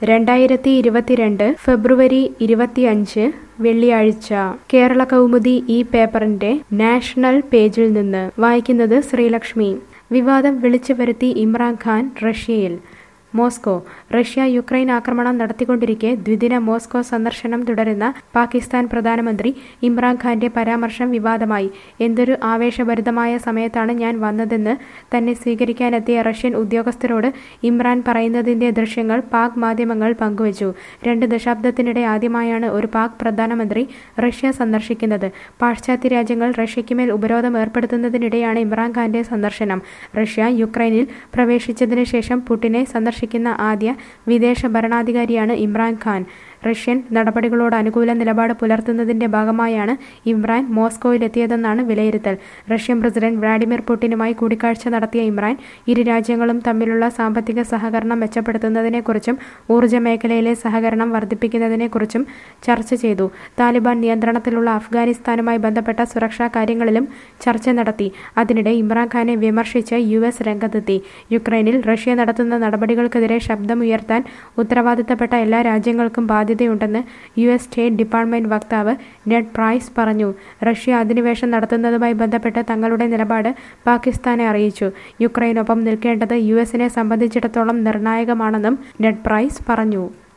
രണ്ടായിരത്തി ഇരുപത്തിരണ്ട് ഫെബ്രുവരി ഇരുപത്തിയഞ്ച് വെള്ളിയാഴ്ച കേരള കൗമുദി ഈ പേപ്പറിന്റെ നാഷണൽ പേജിൽ നിന്ന് വായിക്കുന്നത് ശ്രീലക്ഷ്മി വിവാദം വിളിച്ചു വരുത്തി ഇമ്രാൻഖാൻ റഷ്യയിൽ മോസ്കോ റഷ്യ യുക്രൈൻ ആക്രമണം നടത്തിക്കൊണ്ടിരിക്കെ ദ്വിദിന മോസ്കോ സന്ദർശനം തുടരുന്ന പാകിസ്ഥാൻ പ്രധാനമന്ത്രി ഇമ്രാൻഖാന്റെ പരാമർശം വിവാദമായി എന്തൊരു ആവേശഭരിതമായ സമയത്താണ് ഞാൻ വന്നതെന്ന് തന്നെ സ്വീകരിക്കാനെത്തിയ റഷ്യൻ ഉദ്യോഗസ്ഥരോട് ഇമ്രാൻ പറയുന്നതിന്റെ ദൃശ്യങ്ങൾ പാക് മാധ്യമങ്ങൾ പങ്കുവച്ചു രണ്ട് ദശാബ്ദത്തിനിടെ ആദ്യമായാണ് ഒരു പാക് പ്രധാനമന്ത്രി റഷ്യ സന്ദർശിക്കുന്നത് പാശ്ചാത്യ രാജ്യങ്ങൾ റഷ്യയ്ക്കുമേൽ ഉപരോധം ഏർപ്പെടുത്തുന്നതിനിടെയാണ് ഇമ്രാൻഖാന്റെ സന്ദർശനം റഷ്യ യുക്രൈനിൽ പ്രവേശിച്ചതിന് ശേഷം പുടിനെ സന്ദർശിക്കുന്ന ആദ്യ വിദേശ ഭരണാധികാരിയാണ് ഇമ്രാൻഖാൻ റഷ്യൻ നടപടികളോട് അനുകൂല നിലപാട് പുലർത്തുന്നതിന്റെ ഭാഗമായാണ് ഇമ്രാൻ മോസ്കോയിലെത്തിയതെന്നാണ് വിലയിരുത്തൽ റഷ്യൻ പ്രസിഡന്റ് വ്ളാഡിമിർ പുടിനുമായി കൂടിക്കാഴ്ച നടത്തിയ ഇമ്രാൻ ഇരു രാജ്യങ്ങളും തമ്മിലുള്ള സാമ്പത്തിക സഹകരണം മെച്ചപ്പെടുത്തുന്നതിനെക്കുറിച്ചും ഊർജ്ജ മേഖലയിലെ സഹകരണം വർദ്ധിപ്പിക്കുന്നതിനെക്കുറിച്ചും ചർച്ച ചെയ്തു താലിബാൻ നിയന്ത്രണത്തിലുള്ള അഫ്ഗാനിസ്ഥാനുമായി ബന്ധപ്പെട്ട സുരക്ഷാ കാര്യങ്ങളിലും ചർച്ച നടത്തി അതിനിടെ ഇമ്രാൻഖാനെ വിമർശിച്ച് യു എസ് രംഗത്തെത്തി യുക്രൈനിൽ റഷ്യ നടത്തുന്ന നടപടികൾക്കെതിരെ ശബ്ദമുയർത്താൻ ഉത്തരവാദിത്തപ്പെട്ട എല്ലാ രാജ്യങ്ങൾക്കും ബാധ്യതയുണ്ടെന്ന് യു എസ് സ്റ്റേറ്റ് ഡിപ്പാർട്ട്മെന്റ് വക്താവ് നെഡ് പ്രൈസ് പറഞ്ഞു റഷ്യ അധിനിവേശം നടത്തുന്നതുമായി ബന്ധപ്പെട്ട് തങ്ങളുടെ നിലപാട് പാകിസ്ഥാനെ അറിയിച്ചു യുക്രൈനൊപ്പം നിൽക്കേണ്ടത് യു എസിനെ സംബന്ധിച്ചിടത്തോളം നിർണായകമാണെന്നും നെഡ് പ്രൈസ് പറഞ്ഞു